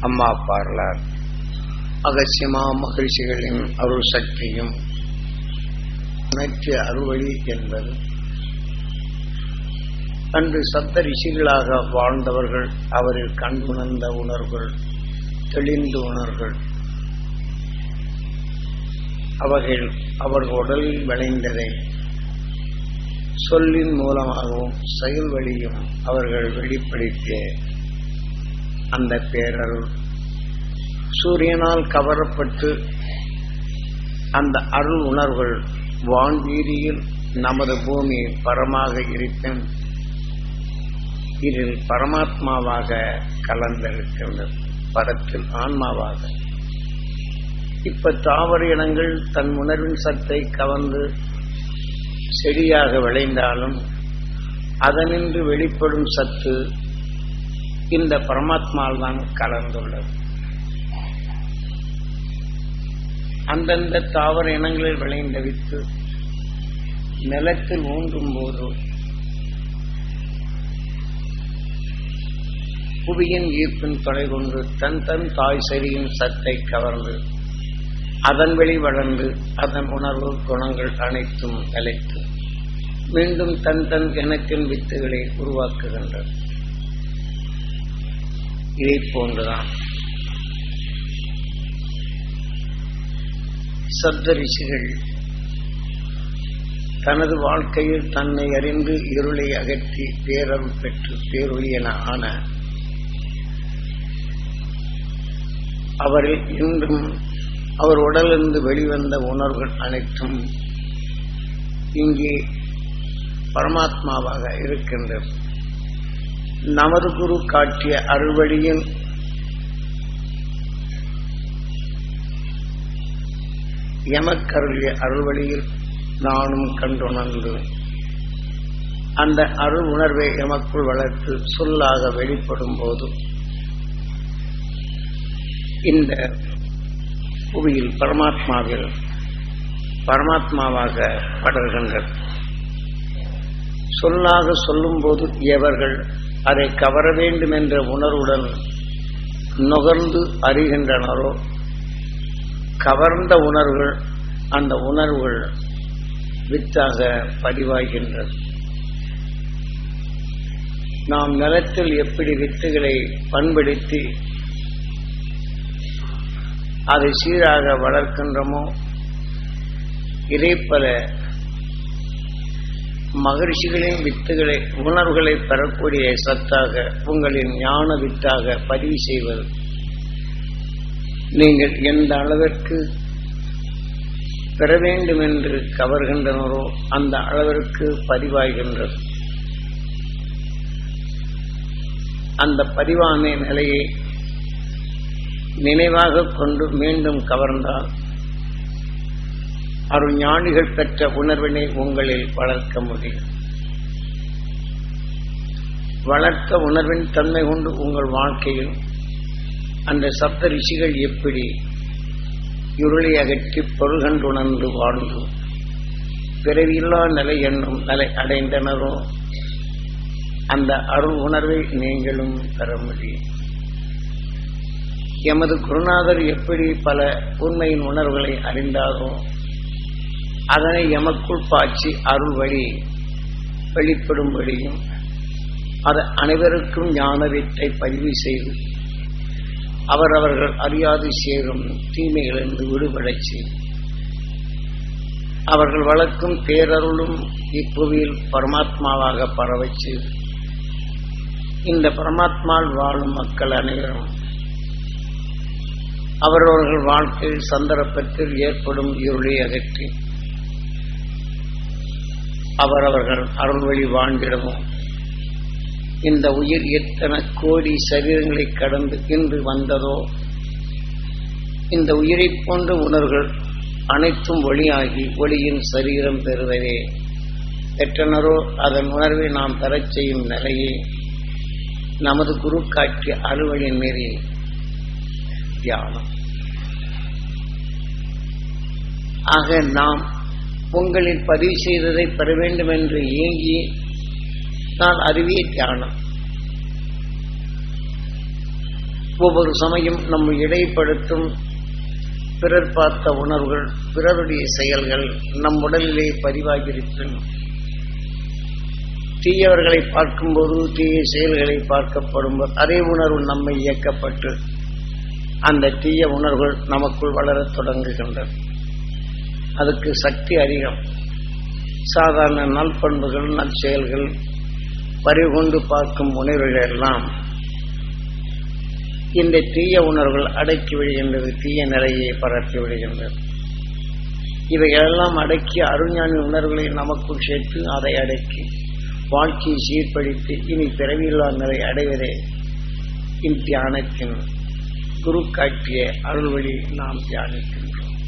அம்மா பார்லார் அகசியமா மகிழ்ச்சிகளின் அருள் சக்தியும் உணர்ச்சி அறுவழி என்பது அன்று சப்த ரிஷிகளாக வாழ்ந்தவர்கள் அவரில் கண்டுணர்ந்த உணர்வுகள் தெளிந்த உணர்வுகள் அவர்கள் அவர்கள் உடலில் விளைந்ததை சொல்லின் மூலமாகவும் செயல் வழியும் அவர்கள் வெளிப்படுத்திய அந்த பேரருள் சூரியனால் கவரப்பட்டு அந்த அருள் உணர்வுகள் வான்வீதியில் நமது பூமி பரமாக இருப்பின் இதில் பரமாத்மாவாக கலந்திருக்கின்றது படத்தில் ஆன்மாவாக இப்ப தாவர இனங்கள் தன் உணர்வின் சத்தை கவர்ந்து செடியாக விளைந்தாலும் அதனின்று வெளிப்படும் சத்து இந்த பரமாத்மாவில் தான் கலந்துள்ளது அந்தந்த தாவர இனங்களில் விளைந்த வித்து நிலத்தில் ஊன்றும் போது புவியின் ஈர்ப்பின் தொலை கொண்டு தன் தன் தாய் செடியின் சத்தை கவர்ந்து அதன் வெளி வளர்ந்து அதன் உணர்வு குணங்கள் அனைத்தும் நிலைத்து மீண்டும் தன் தன் இனத்தின் வித்துகளை உருவாக்குகின்றது இதை போன்றுதான் சப்த ரிஷிகள் தனது வாழ்க்கையில் தன்னை அறிந்து இருளை அகற்றி பேரருள் பெற்று பேரொழி என ஆன அவரில் இன்றும் அவர் உடலிருந்து வெளிவந்த உணர்வுகள் அனைத்தும் இங்கே பரமாத்மாவாக இருக்கின்றது நமது குரு காட்டிய அருள்வழியின் எமக்கருளிய அருள்வழியில் நானும் கண்டுணர்ந்து அந்த அருள் உணர்வை எமக்குள் வளர்த்து சொல்லாக வெளிப்படும் போது இந்த புவியில் பரமாத்மாவில் பரமாத்மாவாக படர்கின்றது சொல்லாக சொல்லும்போது எவர்கள் அதை கவர வேண்டும் என்ற உணர்வுடன் நுகர்ந்து அறிகின்றனரோ கவர்ந்த உணர்வுகள் அந்த உணர்வுகள் வித்தாக பதிவாகின்றது நாம் நிலத்தில் எப்படி வித்துகளை பண்படுத்தி அதை சீராக வளர்க்கின்றோமோ இதே பல மகிழ்ச்சிகளின் வித்துகளை உணர்வுகளை பெறக்கூடிய சத்தாக உங்களின் ஞான வித்தாக பதிவு செய்வது நீங்கள் எந்த அளவிற்கு பெற வேண்டும் என்று கவர்கின்றனரோ அந்த அளவிற்கு பதிவாகின்றது அந்த பதிவான நிலையை நினைவாக கொண்டு மீண்டும் கவர்ந்தால் அருள் ஞானிகள் பெற்ற உணர்வினை உங்களில் வளர்க்க முடியும் வளர்த்த உணர்வின் தன்மை கொண்டு உங்கள் வாழ்க்கையில் அந்த சப்த ரிஷிகள் எப்படி இருளை அகற்றி பொருள்கண்டுணர்ந்து வாழ்ந்து பிறவியில்லா நிலை என்னும் நிலை அடைந்தனரோ அந்த அருள் உணர்வை நீங்களும் பெற முடியும் எமது குருநாதர் எப்படி பல உண்மையின் உணர்வுகளை அறிந்தாரோ அதனை எமக்குள் பாய்ச்சி அருள் வழி வெளிப்படும்படியும் அது அனைவருக்கும் ஞான வீட்டை பதிவு செய்து அவரவர்கள் அறியாது சேரும் தீமைகளிலிருந்து விடுபடச் செய்து அவர்கள் வளர்க்கும் பேரருளும் இப்புவியில் பரமாத்மாவாக பரவச் செய்து இந்த பரமாத்மாவில் வாழும் மக்கள் அனைவரும் அவரவர்கள் வாழ்க்கையில் சந்தர்ப்பத்தில் ஏற்படும் இருளை அகற்றி அவரவர்கள் அருள்வழி வாழ்ந்திடவும் இந்த உயிர் எத்தனை கோடி சரீரங்களை கடந்து இன்று வந்ததோ இந்த உயிரை போன்ற உணர்வுகள் அனைத்தும் ஒளியாகி ஒளியின் சரீரம் பெறுவதே பெற்றனரோ அதன் உணர்வை நாம் பெறச் செய்யும் நிலையை நமது குரு காட்டிய அலுவலின் மீறி தியானம் ஆக நாம் உங்களில் பதிவு செய்ததை பெற வேண்டும் என்று ஏங்கி நான் அறிவிய தியானம் ஒவ்வொரு சமயம் நம்மை இடைப்படுத்தும் பிறர் பார்த்த உணர்வுகள் பிறருடைய செயல்கள் நம் உடலிலே பதிவாகியிருக்கும் தீயவர்களை பார்க்கும்போது தீய செயல்களை பார்க்கப்படும் அதே உணர்வு நம்மை இயக்கப்பட்டு அந்த தீய உணர்வுகள் நமக்குள் வளரத் தொடங்குகின்றன அதுக்கு சக்தி அதிகம் சாதாரண நல்பண்புகள் நற்செயல்கள் பறிகொண்டு பார்க்கும் உணர்வுகள் எல்லாம் இந்த தீய உணர்வுகள் அடக்கி விடுகின்றது தீய நிலையை பரப்பி விடுகின்றது இவைகளெல்லாம் அடக்கி அருஞானி உணர்வுகளை நமக்குள் சேர்த்து அதை அடக்கி வாழ்க்கையை சீர்படுத்தி இனி பிறவியில்லா நிலை அடைவதே இத்தியானத்தின் குரு காட்டிய அருள்வழி நாம் தியானிக்கின்றோம்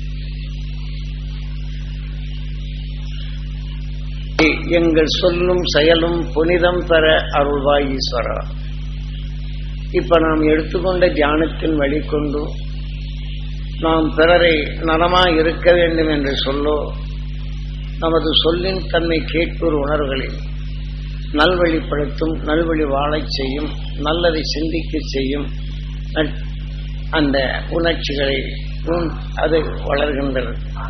எங்கள் சொல்லும் செயலும் புனிதம் பெற அருள்வாய் ஈஸ்வரா இப்ப நாம் எடுத்துக்கொண்ட தியானத்தின் வழி கொண்டு நாம் பிறரை நலமாய் இருக்க வேண்டும் என்று சொல்லோ நமது சொல்லின் தன்மை கேட்போர் உணர்வுகளில் நல்வழிப்படுத்தும் நல்வழி வாழச் செய்யும் நல்லதை சிந்திக்க செய்யும் அந்த உணர்ச்சிகளை அது வளர்கின்றது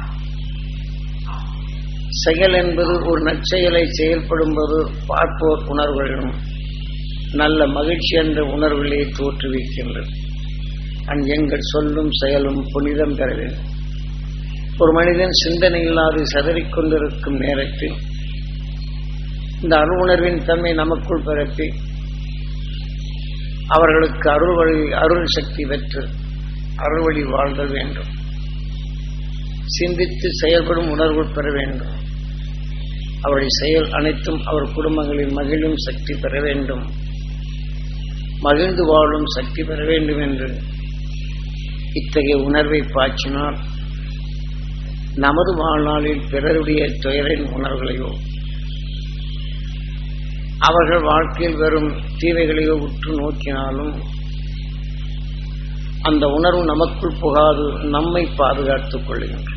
செயல் என்பது ஒரு நற்செயலை செயல்படும் போது பார்ப்போர் உணர்வுகளும் நல்ல மகிழ்ச்சி என்ற உணர்வுகளை தோற்றுவிக்கின்றது அந் எங்கள் சொல்லும் செயலும் புனிதம் பெற வேண்டும் ஒரு மனிதன் சிந்தனை இல்லாது சதறிக்கொண்டிருக்கும் நேரத்தில் இந்த அருள் உணர்வின் தன்மை நமக்குள் பிறப்பி அவர்களுக்கு அருள் வழி அருள் சக்தி பெற்று அருள் வழி வாழ்தல் வேண்டும் சிந்தித்து செயல்படும் உணர்வு பெற வேண்டும் அவருடைய செயல் அனைத்தும் அவர் குடும்பங்களில் மகிழும் சக்தி பெற வேண்டும் மகிழ்ந்து வாழும் சக்தி பெற வேண்டும் என்று இத்தகைய உணர்வை பாய்ச்சினால் நமது வாழ்நாளில் பிறருடைய துயரின் உணர்வுகளையோ அவர்கள் வாழ்க்கையில் வரும் தீவைகளையோ உற்று நோக்கினாலும் அந்த உணர்வு நமக்குள் புகாது நம்மை பாதுகாத்துக் கொள்ளுகின்ற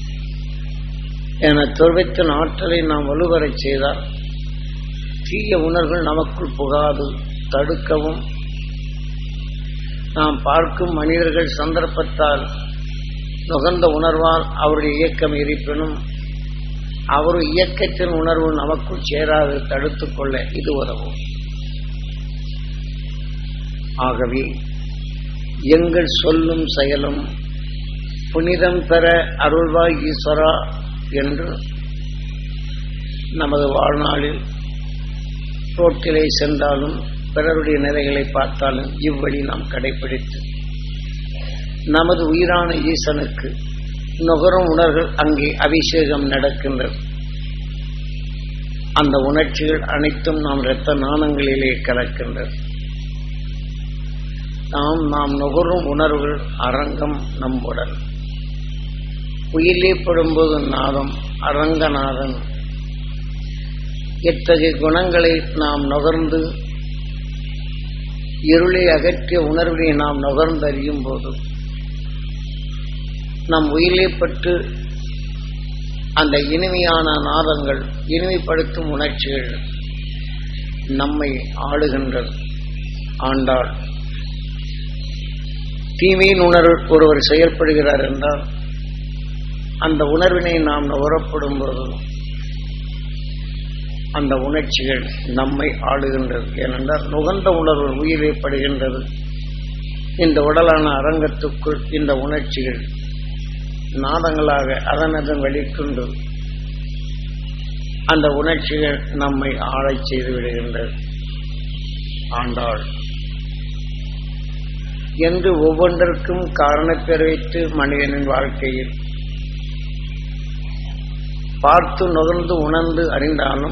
என துர்வத்தின் ஆற்றலை நாம் வலுவரச் செய்தால் தீய உணர்வுகள் நமக்குள் புகாது தடுக்கவும் நாம் பார்க்கும் மனிதர்கள் சந்தர்ப்பத்தால் நுகர்ந்த உணர்வால் அவருடைய இயக்கம் இருப்பினும் அவர் இயக்கத்தின் உணர்வு நமக்குள் சேராது தடுத்துக் கொள்ள இது உதவும் ஆகவே எங்கள் சொல்லும் செயலும் புனிதம் பெற அருள்வாய் ஈஸ்வரா என்று நமது வாழ்நாளில் ரோட்டிலே சென்றாலும் பிறருடைய நிலைகளை பார்த்தாலும் இவ்வழி நாம் கடைபிடித்து நமது உயிரான ஈசனுக்கு நுகரும் உணர்வுகள் அங்கே அபிஷேகம் நடக்கின்றது அந்த உணர்ச்சிகள் அனைத்தும் நாம் இரத்த நாணங்களிலே கலக்கின்றது நாம் நாம் நுகரும் உணர்வுகள் அரங்கம் நம் உடல் உயிரிலே படும்போது நாதம் அரங்கநாதன் இத்தகைய குணங்களை நாம் நுகர்ந்து இருளை அகற்றிய உணர்வினை நாம் நுகர்ந்தறியும் போது நம் உயிரிலே பட்டு அந்த இனிமையான நாதங்கள் இனிமைப்படுத்தும் உணர்ச்சிகள் நம்மை ஆளுகின்றது ஆண்டாள் தீமையின் உணர்வு ஒருவர் செயல்படுகிறார் என்றால் அந்த உணர்வினை நாம் நுகரப்படும் போது அந்த உணர்ச்சிகள் நம்மை ஆளுகின்றது ஏனென்றால் நுகர்ந்த உணர்வு உயிரை படுகின்றது இந்த உடலான அரங்கத்துக்குள் இந்த உணர்ச்சிகள் நாதங்களாக அதனதன் வெளிக்கொண்டு அந்த உணர்ச்சிகள் நம்மை ஆழச் செய்து விடுகின்றது ஆண்டாள் என்று ஒவ்வொன்றிற்கும் காரணப்பெற வைத்து மனிதனின் வாழ்க்கையில் பார்த்து நுகர்ந்து உணர்ந்து அறிந்தாலும்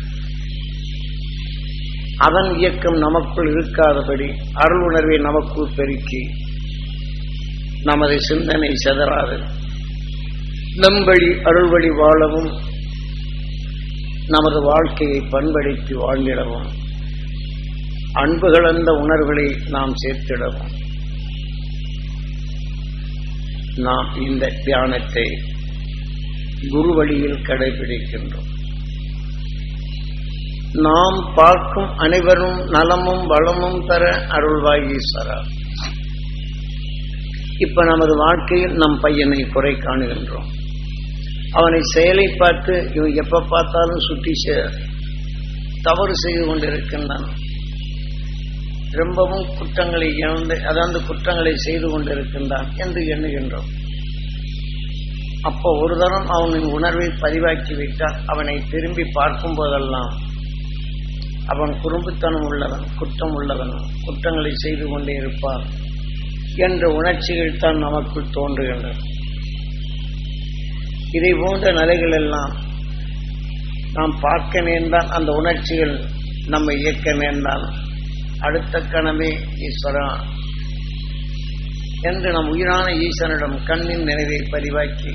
அதன் இயக்கம் நமக்குள் இருக்காதபடி அருள் உணர்வை நமக்குள் பெருக்கி நமது சிந்தனை செதறாது நம் வழி அருள் வழி வாழவும் நமது வாழ்க்கையை பண்படுத்தி வாழ்ந்திடவும் அன்பு கலந்த உணர்வுகளை நாம் சேர்த்திடவும் நாம் இந்த தியானத்தை குரு வழியில் கடைபிடிக்கின்றோம் நாம் பார்க்கும் அனைவரும் நலமும் வளமும் பெற அருள்வாய் ஈஸ்வரா இப்ப நமது வாழ்க்கையில் நம் பையனை குறை காணுகின்றோம் அவனை செயலை பார்த்து இவன் எப்ப பார்த்தாலும் சுட்டி சே- தவறு செய்து கொண்டிருக்கின்றான் ரொம்பவும் குற்றங்களை இழந்து அதாவது குற்றங்களை செய்து கொண்டிருக்கின்றான் என்று எண்ணுகின்றோம் அப்போ ஒரு தரம் அவனின் உணர்வை பதிவாக்கி விட்டால் அவனை திரும்பி பார்க்கும் போதெல்லாம் அவன் குறும்புத்தனம் உள்ளவன் குற்றம் உள்ளவன் குற்றங்களை செய்து கொண்டே இருப்பான் என்ற உணர்ச்சிகள் தான் நமக்குள் தோன்றுகின்றன இதை போன்ற நிலைகள் எல்லாம் நாம் பார்க்க நேர்ந்தால் அந்த உணர்ச்சிகள் நம்மை இயக்க நேர்ந்தால் அடுத்த கணமே ஈஸ்வரா என்று நம் உயிரான ஈஸ்வரனிடம் கண்ணின் நினைவை பதிவாக்கி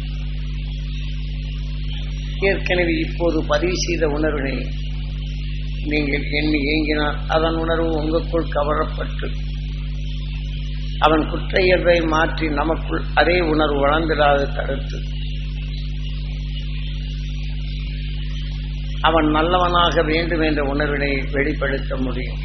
ஏற்கனவே இப்போது பதிவு செய்த உணர்வினை நீங்கள் எண்ணி ஏங்கினால் அதன் உணர்வு உங்களுக்குள் கவரப்பட்டு அவன் குற்ற இயல்பை மாற்றி நமக்குள் அதே உணர்வு வளர்ந்திடாது தடுத்து அவன் நல்லவனாக வேண்டும் என்ற உணர்வினை வெளிப்படுத்த முடியும்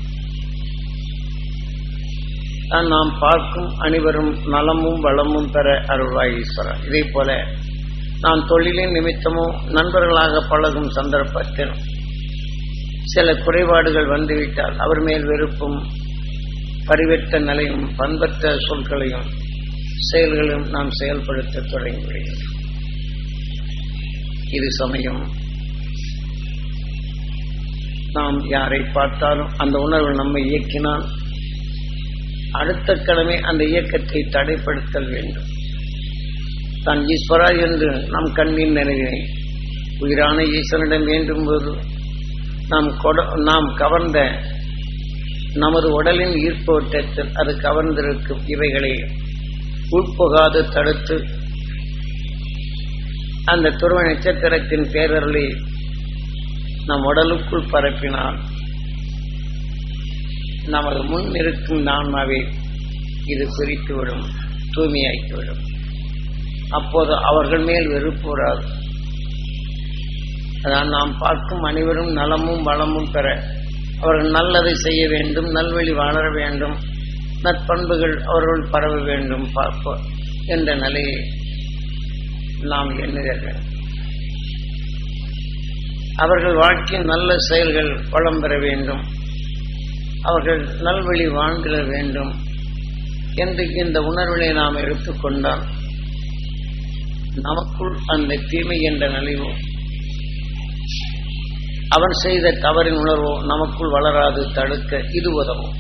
தான் நாம் பார்க்கும் அனைவரும் நலமும் வளமும் பெற அருள்வாய் ஈஸ்வரன் இதே போல நாம் தொழிலின் நிமித்தமோ நண்பர்களாக பழகும் சந்தர்ப்பத்தில் சில குறைபாடுகள் வந்துவிட்டால் அவர் மேல் வெறுப்பும் பரிவெட்ட நிலையும் பண்பற்ற சொற்களையும் செயல்களையும் நாம் செயல்படுத்த தொடங்கி விடுகின்றோம் இது சமயம் நாம் யாரை பார்த்தாலும் அந்த உணர்வு நம்மை இயக்கினால் அடுத்த கடமை அந்த இயக்கத்தை தடைப்படுத்தல் வேண்டும் தான் ஈஸ்வரா என்று நம் கண்ணின் நினைவினை உயிரான ஈஸ்வரனிடம் வேண்டும் போது நாம் கொட நாம் கவர்ந்த நமது உடலின் ஈர்ப்பு ஓட்டத்தில் அது கவர்ந்திருக்கும் இவைகளை உட்புகாது தடுத்து அந்த துருவ நட்சத்திரத்தின் பேரர்களை நம் உடலுக்குள் பரப்பினால் நமது முன் இருக்கும் நான்மாவை இது பிரித்துவிடும் தூய்மையாக்கிவிடும் அப்போது அவர்கள் மேல் வெறுப்பு வராது அதான் நாம் பார்க்கும் அனைவரும் நலமும் வளமும் பெற அவர்கள் நல்லதை செய்ய வேண்டும் நல்வழி வளர வேண்டும் நற்பண்புகள் அவர்கள் பரவ வேண்டும் பார்ப்ப என்ற நிலையை நாம் எண்ணுகிறோம் அவர்கள் வாழ்க்கையில் நல்ல செயல்கள் வளம் பெற வேண்டும் அவர்கள் நல்வழி வாழ்ந்திட வேண்டும் என்று இந்த உணர்வினை நாம் எடுத்துக்கொண்டால் நமக்குள் அந்த தீமை என்ற நிலைவோ அவன் செய்த தவறின் உணர்வோ நமக்குள் வளராது தடுக்க இது உதவும்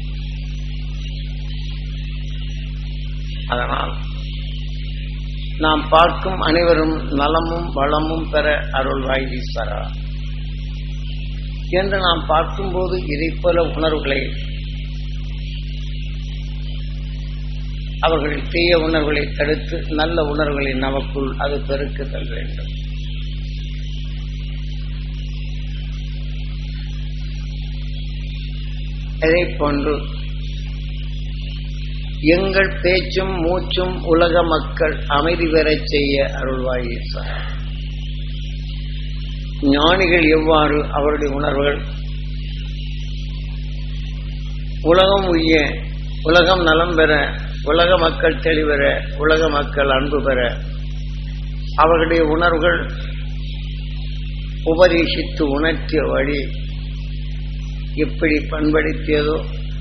அதனால் நாம் பார்க்கும் அனைவரும் நலமும் வளமும் பெற அருள்வாய் ஈஸ்வரா என்று நாம் பார்க்கும்போது இதைப் போல உணர்வுகளை அவர்கள் தீய உணர்வுகளை தடுத்து நல்ல உணர்வுகளை நமக்குள் அது பெருக்குதல் வேண்டும் இதே போன்று எங்கள் பேச்சும் மூச்சும் உலக மக்கள் அமைதி பெறச் செய்ய அருள்வாய் ஈஸ்வரா ஞானிகள் எவ்வாறு அவருடைய உணர்வுகள் உலகம் உய்ய உலகம் நலம் பெற உலக மக்கள் தெளிவெற உலக மக்கள் அன்பு பெற அவர்களுடைய உணர்வுகள் உபதேசித்து உணர்த்திய வழி எப்படி பண்படுத்தியதோ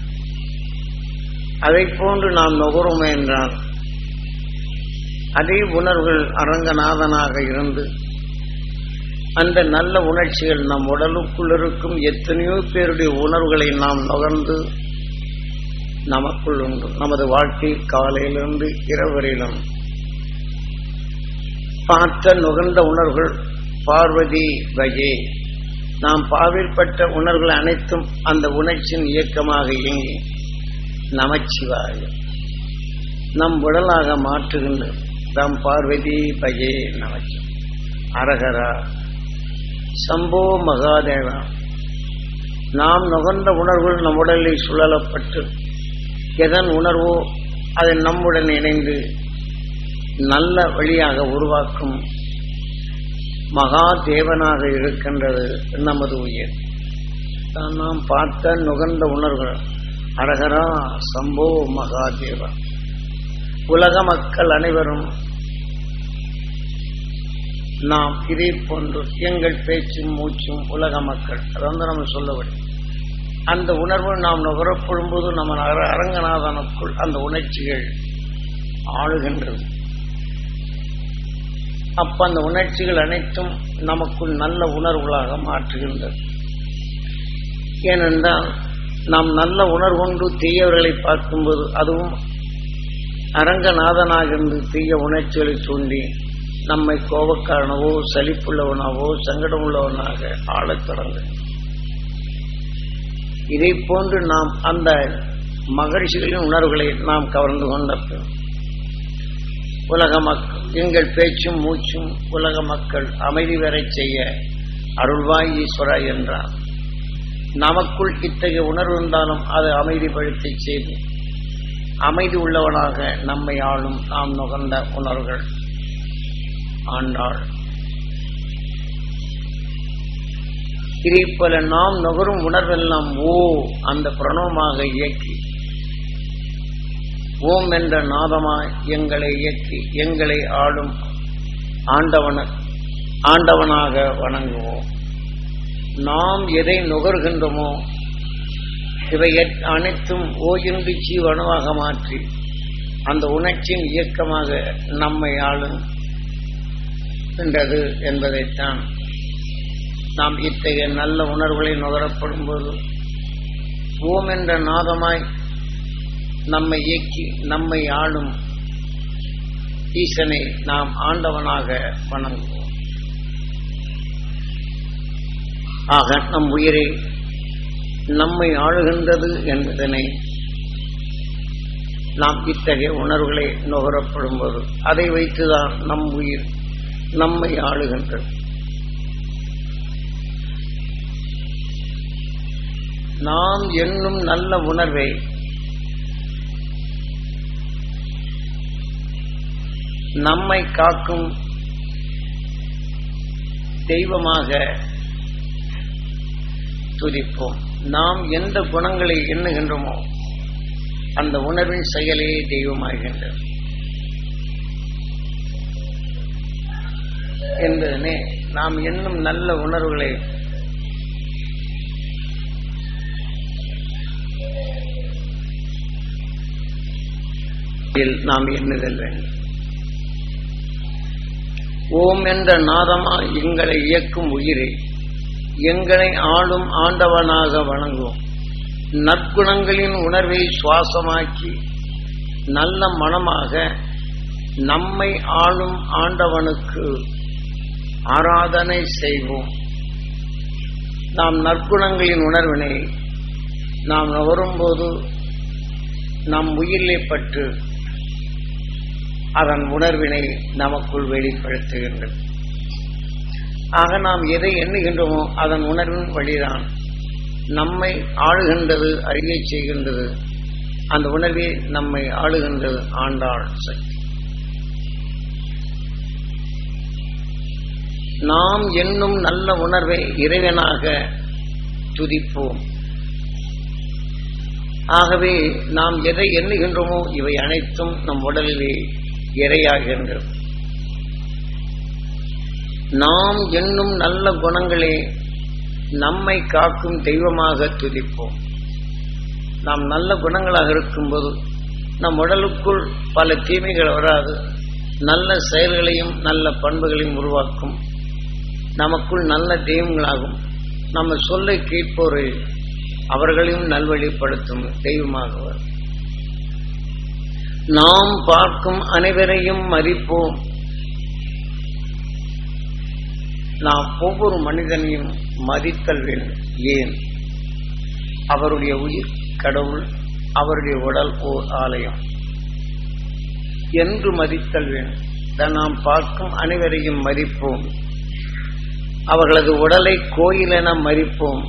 அதை போன்று நாம் நுகரும் என்றால் அதே உணர்வுகள் அரங்கநாதனாக இருந்து அந்த நல்ல உணர்ச்சிகள் நம் உடலுக்குள் இருக்கும் எத்தனையோ பேருடைய உணர்வுகளை நாம் நுகர்ந்து நமக்குள் உண்டு நமது வாழ்க்கை காலையிலிருந்து இரவு வரையிலும் பார்த்த நுகர்ந்த உணர்வுகள் பார்வதி பஜே நாம் பார்வைப்பட்ட உணர்வுகள் அனைத்தும் அந்த உணர்ச்சியின் இயக்கமாக இயங்கி நமச்சிவாய நம் உடலாக மாற்றுகின்றது நம் பார்வதி பஜே நமச்சி அரகரா சம்போ மகாதேவா நாம் நுகர்ந்த உணர்வுகள் நம் உடலில் சுழலப்பட்டு எதன் உணர்வோ அது நம்முடன் இணைந்து நல்ல வழியாக உருவாக்கும் மகா தேவனாக இருக்கின்றது நமது உயிர் தான் நாம் பார்த்த நுகர்ந்த உணர்வுகள் அரகரா சம்போ மகாதேவா உலக மக்கள் அனைவரும் நாம் இதே போன்று எங்கள் பேச்சும் மூச்சும் உலக மக்கள் அதாவது நம்ம சொல்லபடி அந்த உணர்வு நாம் நுகரப்படும் போது நம்ம அர- அரங்கநாதனுக்குள் அந்த உணர்ச்சிகள் ஆளுகின்றது அப்ப அந்த உணர்ச்சிகள் அனைத்தும் நமக்குள் நல்ல உணர்வுகளாக மாற்றுகின்றது ஏனென்றால் நாம் நல்ல உணர்வுண்டு தீயவர்களை பார்க்கும்போது அதுவும் அரங்கநாதனாக இருந்து தீய உணர்ச்சிகளை தூண்டி நம்மை கோபக்காரனவோ சலிப்புள்ளவனாவோ சங்கடம் உள்ளவனாக ஆளத் தொடங்கும் இதை போன்று நாம் அந்த மகிழ்ச்சிகளின் உணர்வுகளை நாம் கவர்ந்து கொண்ட பின் உலக மக்கள் எங்கள் பேச்சும் மூச்சும் உலக மக்கள் அமைதி பெறச் செய்ய அருள்வாய் ஈஸ்வரா என்றார் நமக்குள் இத்தகைய உணர்வு இருந்தாலும் அதை அமைதிப்படுத்தி செய்து அமைதி உள்ளவனாக நம்மை ஆளும் நாம் நுகர்ந்த உணர்வுகள் ஆண்டாள் இதே போல நாம் நுகரும் உணர்வெல்லாம் ஓ அந்த பிரணவமாக இயக்கி ஓம் என்ற நாதமாய் எங்களை இயக்கி எங்களை ஆளும் ஆண்டவன ஆண்டவனாக வணங்குவோம் நாம் எதை நுகர்கின்றோமோ இவை எட்- அனைத்தும் ஓயின்றி ஜீவனவாக மாற்றி அந்த உணர்ச்சியின் இயக்கமாக நம்மை ஆளும் என்றது என்பதைத்தான் நாம் இத்தகைய நல்ல உணர்வுகளை நுகரப்படும் போது ஓம் என்ற நாதமாய் நம்மை இயக்கி நம்மை ஆளும் ஈசனை நாம் ஆண்டவனாக வணங்குவோம் ஆக நம் உயிரை நம்மை ஆளுகின்றது என்பதனை நாம் இத்தகைய உணர்வுகளை நுகரப்படும் போது அதை வைத்துதான் நம் உயிர் நம்மை ஆளுகின்றது நாம் என்னும் நல்ல உணர்வை நம்மை காக்கும் தெய்வமாக துதிப்போம் நாம் எந்த குணங்களை எண்ணுகின்றோமோ அந்த உணர்வின் செயலே தெய்வமாகின்றது என்பதனே நாம் எண்ணும் நல்ல உணர்வுகளை இதில் நாம் எண்ணுதல் வேண்டும் ஓம் என்ற நாதமா எங்களை இயக்கும் உயிரை எங்களை ஆளும் ஆண்டவனாக வணங்குவோம் நற்குணங்களின் உணர்வை சுவாசமாக்கி நல்ல மனமாக நம்மை ஆளும் ஆண்டவனுக்கு ஆராதனை செய்வோம் நாம் நற்குணங்களின் உணர்வினை நாம் நுகரும்போது நம் உயிரிலே பட்டு அதன் உணர்வினை நமக்குள் வெளிப்படுத்துகின்றது ஆக நாம் எதை எண்ணுகின்றோமோ அதன் உணர்வின் வழிதான் நம்மை ஆளுகின்றது அறியச் செய்கின்றது அந்த உணர்வே நம்மை ஆளுகின்றது ஆண்டாள் சக்தி நாம் என்னும் நல்ல உணர்வை இறைவனாக துதிப்போம் ஆகவே நாம் எதை எண்ணுகின்றோமோ இவை அனைத்தும் நம் உடலிலே இரையாகின்றது நாம் என்னும் நல்ல குணங்களே நம்மை காக்கும் தெய்வமாக துதிப்போம் நாம் நல்ல குணங்களாக இருக்கும்போது நம் உடலுக்குள் பல தீமைகள் வராது நல்ல செயல்களையும் நல்ல பண்புகளையும் உருவாக்கும் நமக்குள் நல்ல தெய்வங்களாகும் நம்ம சொல்லை கேட்போரை அவர்களையும் நல்வழிப்படுத்தும் தெய்வமாக வரும் நாம் பார்க்கும் அனைவரையும் மதிப்போம் நாம் ஒவ்வொரு மனிதனையும் மதித்தல் வேண்டும் ஏன் அவருடைய உயிர் கடவுள் அவருடைய உடல் ஓர் ஆலயம் என்று மதித்தல் வேண்டும் தான் நாம் பார்க்கும் அனைவரையும் மதிப்போம் அவர்களது உடலை கோயில் என மதிப்போம்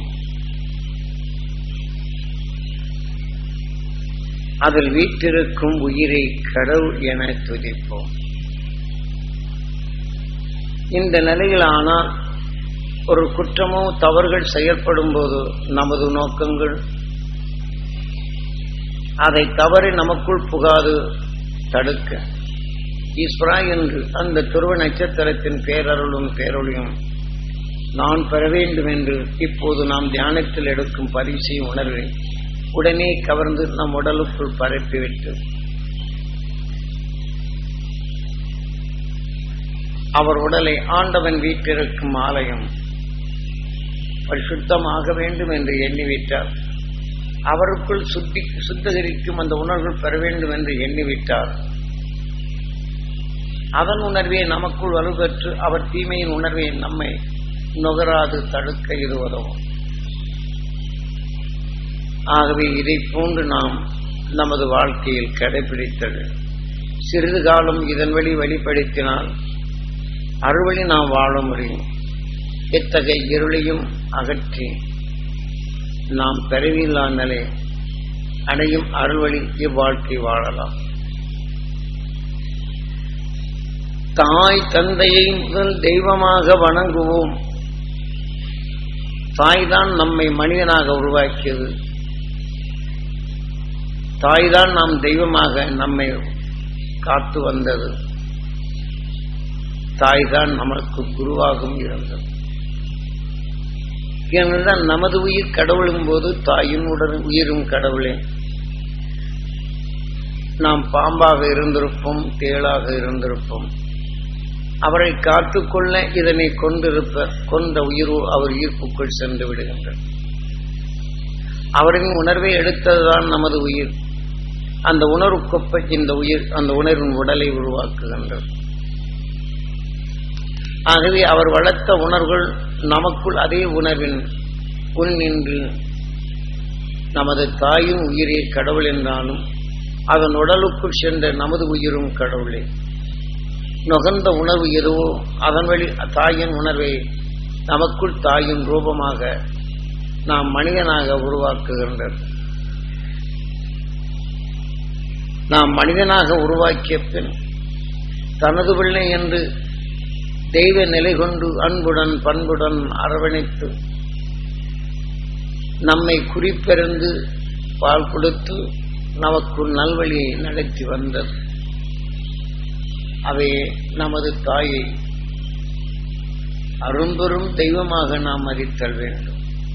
அதில் வீற்றிருக்கும் உயிரை கடவுள் என துதிப்போம் இந்த நிலையில் ஆனால் ஒரு குற்றமோ தவறுகள் செயல்படும் போது நமது நோக்கங்கள் அதை தவறி நமக்குள் புகாது தடுக்க ஈஸ்வரா என்று அந்த துருவ நட்சத்திரத்தின் பேரருளும் பேரொழியும் நான் பெற வேண்டும் என்று இப்போது நாம் தியானத்தில் எடுக்கும் பரிசை உணர்வை உடனே கவர்ந்து நம் உடலுக்குள் பரப்பிவிட்டு அவர் உடலை ஆண்டவன் வீட்டிருக்கும் ஆலயம் பரிசுத்தமாக வேண்டும் என்று எண்ணிவிட்டார் அவருக்குள் சுத்தி சுத்திகரிக்கும் அந்த உணர்வுகள் பெற வேண்டும் என்று எண்ணிவிட்டார் அதன் உணர்வே நமக்குள் வலுப்பெற்று அவர் தீமையின் உணர்வை நம்மை நுகராது தடுக்க இது உதவும் ஆகவே இதை போன்று நாம் நமது வாழ்க்கையில் கடைபிடித்தது சிறிது காலம் இதன் வழி வெளிப்படுத்தினால் அறுவழி நாம் வாழ முடியும் இத்தகைய இருளையும் அகற்றி நாம் பிறவியில்லா நிலை அடையும் அருள்வழி இவ்வாழ்க்கை வாழலாம் தாய் தந்தையை முதல் தெய்வமாக வணங்குவோம் தாய்தான் நம்மை மனிதனாக உருவாக்கியது தாய்தான் நாம் தெய்வமாக நம்மை காத்து வந்தது தாய்தான் நமக்கு குருவாகவும் இருந்தது ஏனென்றால் நமது உயிர் கடவுளும் போது தாயின் உடன் உயிரும் கடவுளே நாம் பாம்பாக இருந்திருப்போம் தேளாக இருந்திருப்போம் அவரை காத்துக்கொள்ள இதனை கொண்டிருப்ப கொண்ட உயிரோ அவர் ஈர்ப்புக்குள் சென்று விடுகின்றது அவரின் உணர்வை எடுத்ததுதான் நமது உயிர் அந்த உணர்வுக்கொப்ப இந்த உயிர் அந்த உணர்வின் உடலை உருவாக்குகின்றது ஆகவே அவர் வளர்த்த உணர்வுகள் நமக்குள் அதே உணர்வின் உள் நின்று நமது தாயும் உயிரே கடவுள் என்றாலும் அதன் உடலுக்குள் சென்ற நமது உயிரும் கடவுளே நுகர்ந்த உணர்வு எதுவோ அதன் வழி தாயின் உணர்வை நமக்குள் தாயின் ரூபமாக நாம் மனிதனாக உருவாக்குகின்றது நாம் மனிதனாக உருவாக்கிய பின் தனது பிள்ளை என்று தெய்வ நிலை கொண்டு அன்புடன் பண்புடன் அரவணைத்து நம்மை குறிப்பெறிந்து பால் கொடுத்து நமக்கு நல்வழியை நடத்தி வந்தது அவை நமது தாயை அரும்பெரும் தெய்வமாக நாம் மதித்தல் வேண்டும்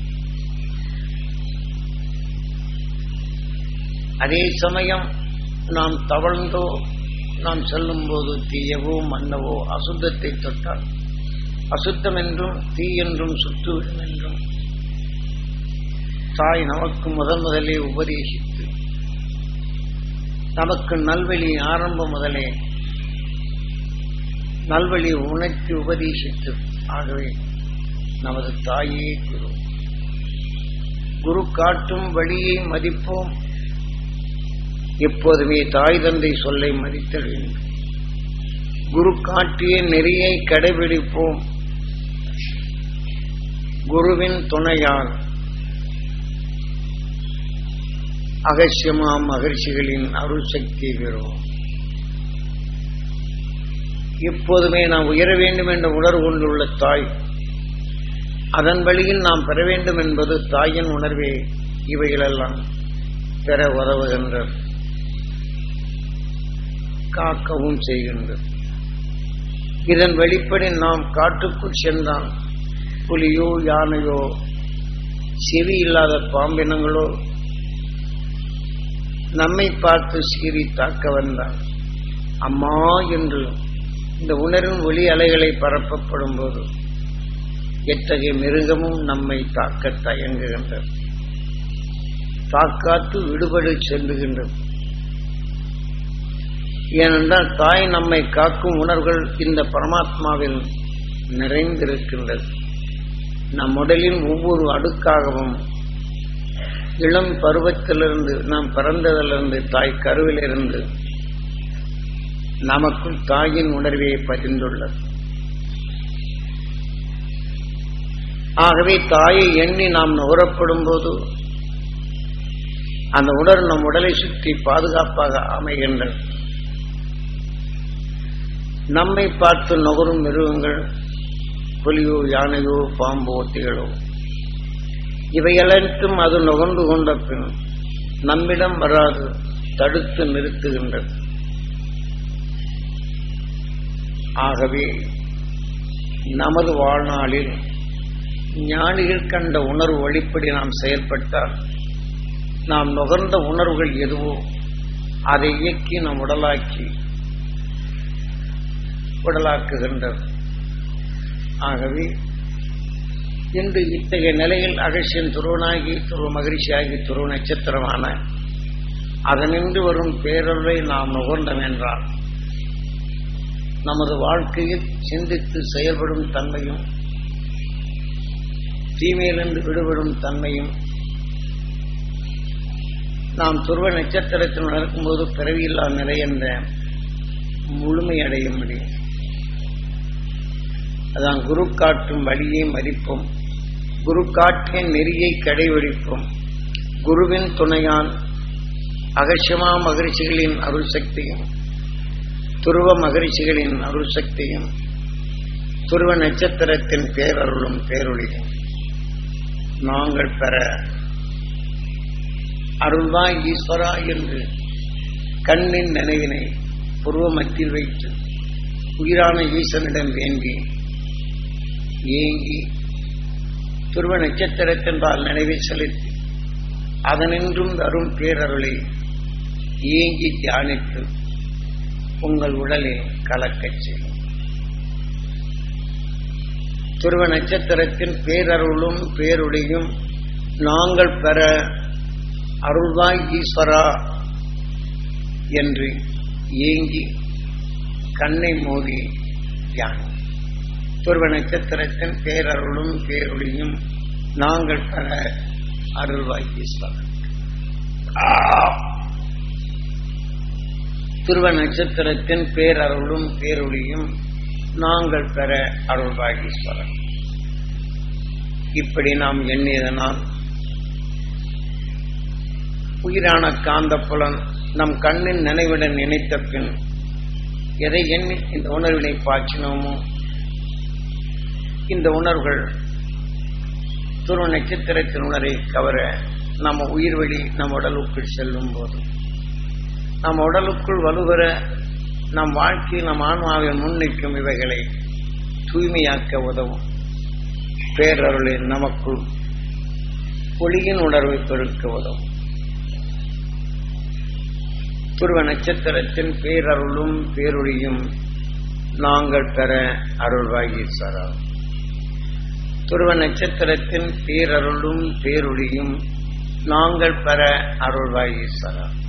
அதே சமயம் நாம் தவழ்ந்தோ நாம் செல்லும் போது தீயவோ மன்னவோ அசுத்தத்தை தொட்டால் அசுத்தம் என்றும் தீ என்றும் சுற்றுவிடும் என்றும் தாய் நமக்கு முதன் முதலே உபதேசித்து நமக்கு நல்வழி ஆரம்பம் முதலே நல்வழி உணர்த்தி உபதேசித்து ஆகவே நமது தாயே குரு குரு காட்டும் வழியை மதிப்போம் எப்போதுமே தாய் தந்தை சொல்லை மதித்தல் வேண்டும் குரு காட்டிய நெறியை கடைபிடிப்போம் குருவின் துணையால் அகசியமாம் மகிழ்ச்சிகளின் அருள் சக்தி பெறுவோம் எப்போதுமே நாம் உயர வேண்டும் என்ற உணர்வு கொண்டுள்ள தாய் அதன் வழியில் நாம் பெற வேண்டும் என்பது தாயின் உணர்வே இவைகளெல்லாம் பெற உதவுகின்றது காக்கவும் செய்கின்றது இதன் வெளிப்படி நாம் காட்டுக்குள் சென்றால் புலியோ யானையோ செவி இல்லாத பாம்பினங்களோ நம்மை பார்த்து சீறி தாக்க வந்தால் அம்மா என்று இந்த உணர்வின் ஒளி அலைகளை பரப்பப்படும் போது எத்தகைய மிருகமும் நம்மை தாக்க தயங்குகின்றது தாக்காத்து விடுபடு செல்லுகின்றது ஏனென்றால் தாய் நம்மை காக்கும் உணர்வுகள் இந்த பரமாத்மாவில் நிறைந்திருக்கின்றது நம் உடலின் ஒவ்வொரு அடுக்காகவும் இளம் பருவத்திலிருந்து நாம் பிறந்ததிலிருந்து தாய் கருவிலிருந்து நமக்குள் தாயின் உணர்வே பதிந்துள்ளது ஆகவே தாயை எண்ணி நாம் நுகரப்படும் போது அந்த உணர்வு நம் உடலை சுற்றி பாதுகாப்பாக அமைகின்றது நம்மை பார்த்து நுகரும் மிருகங்கள் புலியோ யானையோ பாம்போ ஒத்திகளோ இவையனைத்தும் அது நுகர்ந்து கொண்ட பின் நம்மிடம் வராது தடுத்து நிறுத்துகின்றது ஆகவே நமது வாழ்நாளில் ஞானிகள் கண்ட உணர்வு வழிப்படி நாம் செயல்பட்டால் நாம் நுகர்ந்த உணர்வுகள் எதுவோ அதை இயக்கி நம் உடலாக்கி உடலாக்குகின்றது ஆகவே இன்று இத்தகைய நிலையில் அகசியன் துருவனாகி துருவ மகிழ்ச்சியாகி துருவ நட்சத்திரமான அதனின்று வரும் பேரொருளை நாம் நுகர்ந்தோம் என்றால் நமது வாழ்க்கையில் சிந்தித்து செயல்படும் தன்மையும் தீமையிலிருந்து விடுபடும் தன்மையும் நாம் துருவ நட்சத்திரத்தில் நடக்கும்போது பிறவியில்லா நிலை என்ற முழுமையடைய முடியும் அதான் குரு காட்டும் வழியை மதிப்போம் குரு காட்டிய நெறியை கடைபிடிப்போம் குருவின் துணையான் அகசியமா மகிழ்ச்சிகளின் அருள் சக்தியும் துருவ மகிழ்ச்சிகளின் அருள் சக்தியும் துருவ நட்சத்திரத்தின் பேரருளும் பேரொழியும் நாங்கள் பெற அருள்வாய் ஈஸ்வரா என்று கண்ணின் நினைவினை புருவ மத்தியில் வைத்து உயிரான ஈசனிடம் வேண்டி ஏங்கி துருவ நட்சத்திரத்தின்பால் நினைவை செலுத்தி அதனின்றும் தரும் பேரருளை ஏங்கி தியானித்து உங்கள் உடலில் கலக்கச் செய்யும் துருவ நட்சத்திரத்தின் பேரருளும் பேரொழியும் நாங்கள் பெற அருள்வாய் ஈஸ்வரா என்று ஏங்கி கண்ணை மூடி தியானம் துருவ நட்சத்திரத்தின் பேரருளும் பேரொழியும் நாங்கள் பெற அருள்வாய் ஈஸ்வரன் துருவ நட்சத்திரத்தின் பேரருளும் பேரொழியும் நாங்கள் பெற அருள்வாய் ஈஸ்வரன் இப்படி நாம் எண்ணியதனால் உயிரான காந்த புலன் நம் கண்ணின் நினைவுடன் நினைத்த பின் எதை எண்ணி இந்த உணர்வினை பாய்ச்சினோமோ இந்த உணர்வுகள் துருவ நட்சத்திரத்தின் உணரை கவர நம்ம உயிர் வழி நம் உடலுக்குள் செல்லும் போது நம் உடலுக்குள் வலுவர நம் வாழ்க்கையில் நம் ஆன்மாவில் முன்னிற்கும் இவைகளை தூய்மையாக்க உதவும் பேரருளில் நமக்குள் ஒளியின் உணர்வை பெருக்க உதவும் துருவ நட்சத்திரத்தின் பேரருளும் பேரொழியும் நாங்கள் பெற அருள்வாய் ஈஸ்வரா துருவ நட்சத்திரத்தின் பேரருளும் பேரொழியும் நாங்கள் பெற அருள்வாய் ஈஸ்வரா